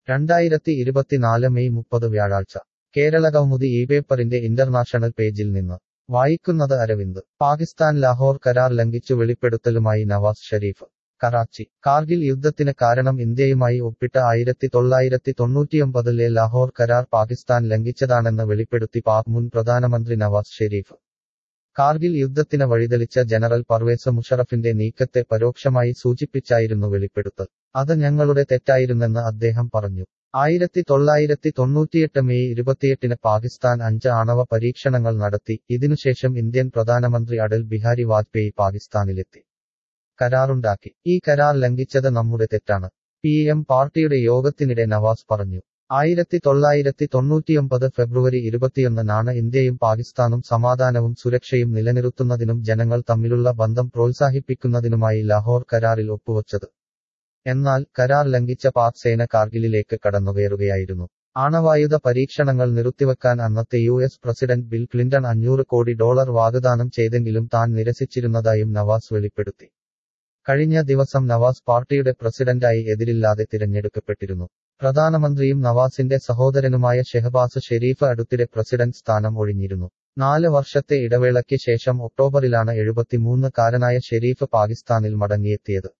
രണ്ടായിരത്തി ഇരുപത്തിനാല് മെയ് മുപ്പത് വ്യാഴാഴ്ച കേരളകൗമുദി ഈ പേപ്പറിന്റെ ഇന്റർനാഷണൽ പേജിൽ നിന്ന് വായിക്കുന്നത് അരവിന്ദ് പാകിസ്ഥാൻ ലാഹോർ കരാർ ലംഘിച്ചു വെളിപ്പെടുത്തലുമായി നവാസ് ഷരീഫ് കറാച്ചി കാർഗിൽ യുദ്ധത്തിന് കാരണം ഇന്ത്യയുമായി ഒപ്പിട്ട ആയിരത്തി തൊള്ളായിരത്തി തൊണ്ണൂറ്റിയൊമ്പതിലെ ലാഹോർ കരാർ പാകിസ്ഥാൻ ലംഘിച്ചതാണെന്ന് വെളിപ്പെടുത്തി പാക് മുൻ പ്രധാനമന്ത്രി നവാസ് ഷെരീഫ് കാർഗിൽ യുദ്ധത്തിന് വഴിതെളിച്ച ജനറൽ പർവേസ് മുഷറഫിന്റെ നീക്കത്തെ പരോക്ഷമായി സൂചിപ്പിച്ചായിരുന്നു വെളിപ്പെടുത്തൽ അത് ഞങ്ങളുടെ തെറ്റായിരുന്നെന്ന് അദ്ദേഹം പറഞ്ഞു ആയിരത്തി തൊള്ളായിരത്തി തൊണ്ണൂറ്റിയെട്ട് മെയ് ഇരുപത്തിയെട്ടിന് പാകിസ്ഥാൻ അഞ്ച് ആണവ പരീക്ഷണങ്ങൾ നടത്തി ഇതിനുശേഷം ഇന്ത്യൻ പ്രധാനമന്ത്രി അടൽ ബിഹാരി വാജ്പേയി പാകിസ്ഥാനിലെത്തി കരാറുണ്ടാക്കി ഈ കരാർ ലംഘിച്ചത് നമ്മുടെ തെറ്റാണ് പി എം പാർട്ടിയുടെ യോഗത്തിനിടെ നവാസ് പറഞ്ഞു ആയിരത്തി തൊള്ളായിരത്തി തൊണ്ണൂറ്റിയൊമ്പത് ഫെബ്രുവരി ഇരുപത്തിയൊന്നിനാണ് ഇന്ത്യയും പാകിസ്ഥാനും സമാധാനവും സുരക്ഷയും നിലനിർത്തുന്നതിനും ജനങ്ങൾ തമ്മിലുള്ള ബന്ധം പ്രോത്സാഹിപ്പിക്കുന്നതിനുമായി ലാഹോർ കരാറിൽ ഒപ്പുവച്ചത് എന്നാൽ കരാർ ലംഘിച്ച പാക് സേന കാർഗിലിലേക്ക് കടന്നുകയറുകയായിരുന്നു ആണവായുധ പരീക്ഷണങ്ങൾ നിർത്തിവെക്കാൻ അന്നത്തെ U S president Bill Clinton അഞ്ഞൂറ് കോടി ഡോളർ വാഗ്ദാനം ചെയ്തെങ്കിലും താൻ നിരസിച്ചിരുന്നതായും നവാസ് വെളിപ്പെടുത്തി കഴിഞ്ഞ ദിവസം നവാസ് പാർട്ടിയുടെ പ്രസിഡന്റായി എതിരില്ലാതെ തിരഞ്ഞെടുക്കപ്പെട്ടിരുന്നു പ്രധാനമന്ത്രിയും നവാസിന്റെ സഹോദരനുമായ ഷെഹബാസ് ഷെരീഫ് അടുത്തിടെ പ്രസിഡന്റ് സ്ഥാനം ഒഴിഞ്ഞിരുന്നു നാല് വർഷത്തെ ഇടവേളയ്ക്ക് ശേഷം ഒക്ടോബറിലാണ് എഴുപത്തിമൂന്ന് കാരനായ ഷെരീഫ് പാകിസ്ഥാനിൽ മടങ്ങിയെത്തിയത്